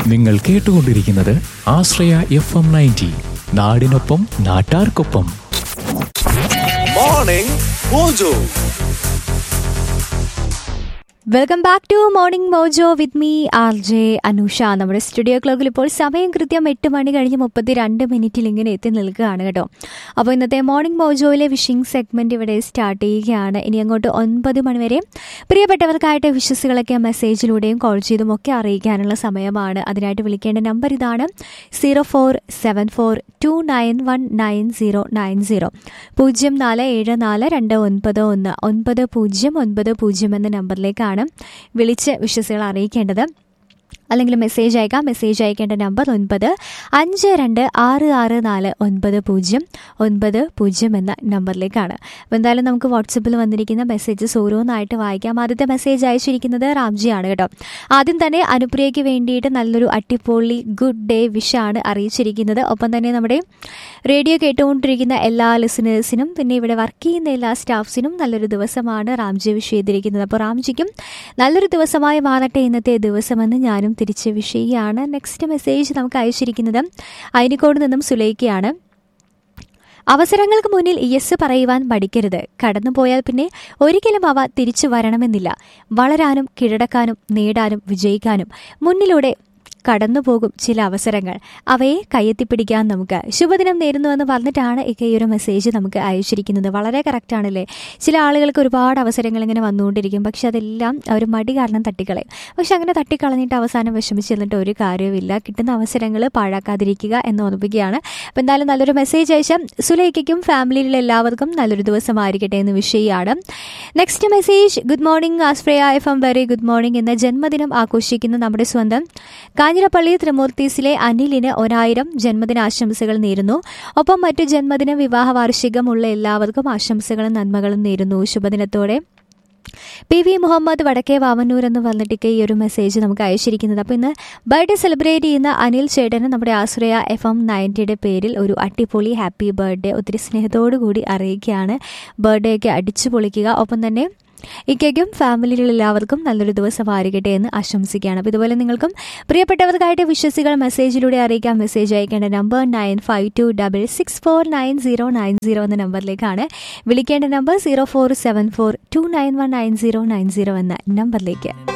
നിങ്ങൾ കേട്ടുകൊണ്ടിരിക്കുന്നത് ആശ്രയ F M ninety നാടിനൊപ്പം നാട്ടാർക്കൊപ്പം morning mojo welcome back to morning mojo with me R J Anusha നമ്മുടെ സ്റ്റുഡിയോ ക്ലോക്കിൽ ഇപ്പോൾ സമയം കൃത്യം എട്ട് മണി കഴിഞ്ഞ് മുപ്പത്തി രണ്ട് മിനിറ്റിൽ ഇങ്ങനെ എത്തി നിൽക്കുകയാണ് കേട്ടോ അപ്പോൾ ഇന്നത്തെ മോർണിംഗ് മോജോയിലെ വിഷിംഗ് സെഗ്മെന്റ് ഇവിടെ സ്റ്റാർട്ട് ചെയ്യുകയാണ് ഇനി അങ്ങോട്ട് ഒൻപത് മണിവരെ പ്രിയപ്പെട്ടവർക്കായിട്ട് വിശ്വസുകളൊക്കെ മെസ്സേജിലൂടെയും കോൾ ചെയ്തും ഒക്കെ അറിയിക്കാനുള്ള സമയമാണ് അതിനായിട്ട് വിളിക്കേണ്ട നമ്പർ ഇതാണ് zero four seven four two nine one nine zero nine zero പൂജ്യം നാല് ഏഴ് നാല് രണ്ട് ഒൻപത് ഒന്ന് ഒൻപത് പൂജ്യം ഒൻപത് പൂജ്യം എന്ന നമ്പറിലേക്കാണ് വിളിച്ച് വിശ്വസികൾ അറിയിക്കേണ്ടത് അല്ലെങ്കിൽ മെസ്സേജ് അയക്കാം മെസ്സേജ് അയക്കേണ്ട നമ്പർ ഒൻപത് അഞ്ച് രണ്ട് ആറ് ആറ് നാല് ഒൻപത് പൂജ്യം ഒൻപത് പൂജ്യം എന്ന നമ്പറിലേക്കാണ് അപ്പോൾ എന്തായാലും നമുക്ക് വാട്സപ്പിൽ വന്നിരിക്കുന്ന മെസ്സേജസ് ഓരോന്നായിട്ട് വായിക്കാം ആദ്യത്തെ മെസ്സേജ് അയച്ചിരിക്കുന്നത് റാംജിയാണ് കേട്ടോ ആദ്യം തന്നെ അനുപ്രിയയ്ക്ക് വേണ്ടിയിട്ട് നല്ലൊരു അട്ടിപ്പൊളി ഗുഡ് ഡേ വിഷാണ് അറിയിച്ചിരിക്കുന്നത് ഒപ്പം തന്നെ നമ്മുടെ റേഡിയോ കേട്ടുകൊണ്ടിരിക്കുന്ന എല്ലാ ലിസണേഴ്സിനും പിന്നെ ഇവിടെ വർക്ക് ചെയ്യുന്ന എല്ലാ സ്റ്റാഫ്സിനും നല്ലൊരു ദിവസമാണ് റാംജി വിഷ് ചെയ്തിരിക്കുന്നത് അപ്പോൾ റാംജിക്കും നല്ലൊരു ദിവസമായി മാറട്ടെ ഇന്നത്തെ ദിവസമെന്ന് ഞാനും തിരിച്ച് വിഷ് ചെയ്യുകയാണ് നെക്സ്റ്റ് മെസ്സേജ് നമുക്ക് അയച്ചിരിക്കുന്നത് അയനിക്കോട് നിന്നും സുലൈക്കയാണ് അവസരങ്ങൾക്ക് മുന്നിൽ യെസ് പറയുവാൻ പഠിക്കരുത് കടന്നുപോയാൽ പിന്നെ ഒരിക്കലും അവ തിരിച്ചു വരണമെന്നില്ല വളരാനും കീഴടക്കാനും നേടാനും വിജയിക്കാനും മുന്നിലൂടെ കടന്നുപോകും ചില അവസരങ്ങൾ അവയെ കയ്യെത്തിപ്പിടിക്കാൻ നമുക്ക് ശുഭദിനം നേരുന്നുവെന്ന് പറഞ്ഞിട്ടാണ് ഇക്ക ഈ ഒരു മെസ്സേജ് നമുക്ക് അയച്ചിരിക്കുന്നത് വളരെ കറക്റ്റാണല്ലേ ചില ആളുകൾക്ക് ഒരുപാട് അവസരങ്ങൾ ഇങ്ങനെ വന്നുകൊണ്ടിരിക്കും പക്ഷെ അതെല്ലാം അവർ മടി കാരണം തട്ടിക്കളയും പക്ഷെ അങ്ങനെ തട്ടിക്കളഞ്ഞിട്ട് അവസാനം വിഷമിച്ച് ചെന്നിട്ട് ഒരു കാര്യവുമില്ല കിട്ടുന്ന അവസരങ്ങൾ പാഴാക്കാതിരിക്കുക എന്ന് ഓർമ്മിപ്പിക്കുകയാണ് അപ്പം എന്തായാലും നല്ലൊരു മെസ്സേജ് അയച്ച സുലൈക്കും ഫാമിലിയിലെ എല്ലാവർക്കും നല്ലൊരു ദിവസമായിരിക്കട്ടെ എന്ന് വിഷയമാണ് നെക്സ്റ്റ് മെസ്സേജ് ഗുഡ് മോർണിംഗ് ആസ്പ്രയ F M very good morning എന്ന ജന്മദിനം ആഘോഷിക്കുന്ന നമ്മുടെ സ്വന്തം കാഞ്ഞിരപ്പള്ളി ത്രിമൂർത്തീസിലെ അനിലിന് ഒരായിരം ജന്മദിനാശംസകൾ നേരുന്നു ഒപ്പം മറ്റു ജന്മദിന വിവാഹ വാർഷികമുള്ള എല്ലാവർക്കും ആശംസകളും നന്മകളും നേരുന്നു ശുഭദിനത്തോടെ പി വി മുഹമ്മദ് വടക്കേ വാവന്നൂർ എന്ന് വന്നിട്ടൊക്കെ ഈ ഒരു മെസ്സേജ് നമുക്ക് അയച്ചിരിക്കുന്നത് അപ്പോൾ ഇന്ന് ബർത്ത്ഡേ സെലിബ്രേറ്റ് ചെയ്യുന്ന അനിൽ ചേട്ടന് നമ്മുടെ ആശ്രയ എഫ് എം നയൻറ്റിയുടെ പേരിൽ ഒരു അടിപൊളി ഹാപ്പി ബർത്ത്ഡേ ഒത്തിരി സ്നേഹത്തോടു കൂടി അറിയിക്കുകയാണ് ബർത്ത്ഡേ ഒക്കെ അടിച്ചു പൊളിക്കുക ഒപ്പം തന്നെ ഇക്കയ്ക്കും ഫാമിലിയിലുള്ള എല്ലാവർക്കും നല്ലൊരു ദിവസമായിരിക്കട്ടെ എന്ന് ആശംസിക്കുകയാണ് അപ്പോൾ ഇതുപോലെ നിങ്ങൾക്കും പ്രിയപ്പെട്ടവർക്കായിട്ട് വിശ്വസികൾ മെസ്സേജിലൂടെ അറിയിക്കാം മെസ്സേജ് അയക്കേണ്ട number nine five two double six four nine zero nine zero എന്ന നമ്പറിലേക്കാണ് വിളിക്കേണ്ട number zero four seven four two nine one nine zero nine zero എന്ന നമ്പറിലേക്ക്